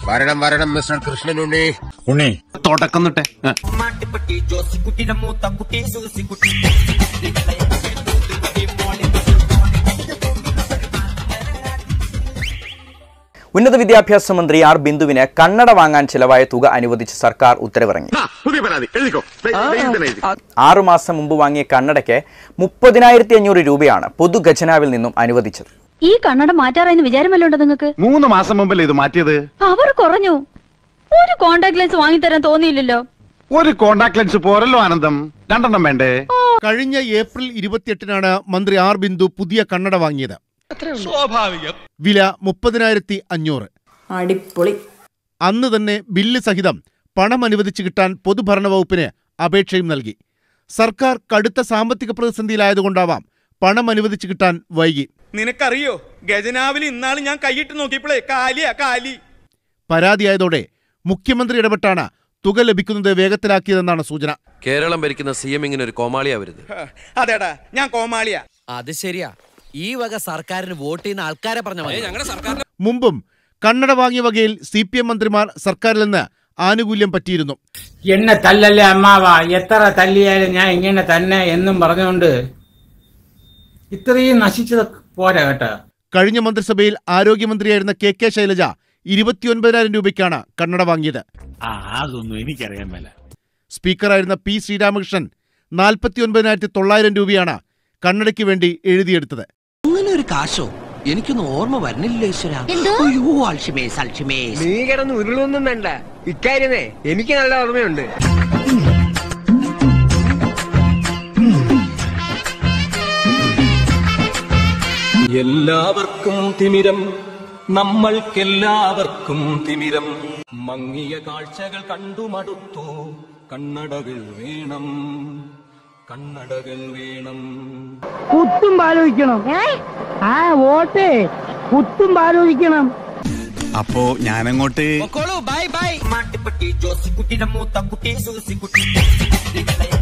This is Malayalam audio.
വരണം വരണം മിസ്റ്റർ കൃഷ്ണനുണ്ണി ഉണ്ണി തുടക്കം തൊട്ടേ ആ. ഉന്നത വിദ്യാഭ്യാസ മന്ത്രി ആർ ബിന്ദുവിന് കണ്ണട വാങ്ങാൻ ചിലവായ തുക അനുവദിച്ച് സർക്കാർ ഉത്തരവിറങ്ങി പുതിയ പരാതി എഴുതിക്കോ ആറുമാസം മുമ്പ് വാങ്ങിയ കണ്ണടയ്ക്ക് മുപ്പതിനായിരത്തി അഞ്ഞൂറ് രൂപയാണ് പൊതു ഖജനാവിൽ നിന്നും അനുവദിച്ചത് ഈ കണ്ണട മാറ്റാറായെന്ന് വിചാരമല്ലോണ്ടോ നിങ്ങൾക്ക് മൂന്ന് മാസം മുമ്പല്ലേ ഇത് മാറ്റിയത് അവർ കുറഞ്ഞു ഒരു കോണ്ടാക്ട് ലെൻസ് വാങ്ങിത്തരാൻ തോന്നിയില്ലല്ലോ ഒരു കോണ്ടാക്ട് ലെൻസ് പോരല്ലോ ആനന്ദം രണ്ടെണ്ണം വേണ്ടേ കഴിഞ്ഞ ഏപ്രിൽ ഇരുപത്തിയെട്ടിനാണ് മന്ത്രി ആർ ബിന്ദു പുതിയ കണ്ണട വാങ്ങിയത് വില മുപ്പതിനായിരത്തി അഞ്ഞൂറ് അടിപൊളി അന്ന് തന്നെ ബില്ല് സഹിതം പണം അനുവദിച്ചു കിട്ടാൻ പൊതുഭരണ വകുപ്പിന് അപേക്ഷയും നൽകി സർക്കാർ കടുത്ത സാമ്പത്തിക പ്രതിസന്ധിയിലായതുകൊണ്ടാവാം പണം അനുവദിച്ചു കിട്ടാൻ വൈകി നിനക്കറിയോ ഗജനാവിൽ ഇന്നാള് ഞാൻ കൈയിട്ട് നോക്കിയപ്പോഴേ കാലിയാ കാലി പരാതിയായതോടെ മുഖ്യമന്ത്രി ഇടപെട്ടാണ് തുക ലഭിക്കുന്നത് വേഗത്തിലാക്കിയതെന്നാണ് സൂചന കേരളം ഭരിക്കുന്ന സി എം ഇങ്ങനെ ഒരു കോമാളിയാവരുത് അതേടാ ഞാൻ കോമാളിയാ അത് ശരിയാ ഈ വക സർക്കാരിന് വോട്ട് ചെയ്യുന്ന ആൾക്കാരെ പറഞ്ഞ ഞങ്ങളുടെ സർക്കാർ മുമ്പും കണ്ണട വാങ്ങിയ വകയിൽ സി പി എം മന്ത്രിമാർ സർക്കാരിൽ നിന്ന് ആനുകൂല്യം പറ്റിയിരുന്നു എന്നെ തല്ലല്ലേ അമ്മാവ എത്ര തല്ലിയാലും ഞാൻ ഇങ്ങനെ തന്നെ എന്നും പറഞ്ഞുകൊണ്ട് ഇത്രയും നശിച്ചത് പോരാ കേട്ടോ കഴിഞ്ഞ മന്ത്രിസഭയിൽ ആരോഗ്യമന്ത്രിയായിരുന്ന കെ കെ ശൈലജ ഇരുപത്തിയൊൻപതിനായിരം രൂപയ്ക്കാണ് കണ്ണട വാങ്ങിയത് അതൊന്നും എനിക്കറിയാൻ മേല സ്പീക്കറായിരുന്ന പി ശ്രീരാമകൃഷ്ണൻ നാൽപ്പത്തിയൊൻപതിനായിരത്തി തൊള്ളായിരം രൂപയാണ് കണ്ണടയ്ക്ക് വേണ്ടി എഴുതിയെടുത്തത് അങ്ങനെ ഒരു കാശോ എനിക്കൊന്നും ഓർമ്മ വരുന്നില്ല ഈശ്വര അയ്യോ അൽഷിമേസ് അൽഷിമേസ് നീ കിടന്ന് ഉരുളൊന്നും വേണ്ട ഇക്കാര്യമേ എനിക്ക് നല്ല ഓർമ്മയുണ്ട് എല്ലാവർക്കും തിമിരം നമ്മൾക്കെല്ലാവർക്കും തിമിരം മങ്ങിയ കാഴ്ചകൾ കണ്ടു മടുത്തു കണ്ണടകൾ വേണം കണ്ണടകൾ വേണം കുത്തും ആലോചിക്കണം ആ വോട്ടേ കുത്തും ആലോചിക്കണം അപ്പോ ഞാനങ്ങോട്ട് ബൈ ബൈ മാട്ടിപ്പട്ടി ജോസിക്കുട്ടിയുടെ മൂത്ത കുട്ടി സൂസിക്കുട്ടി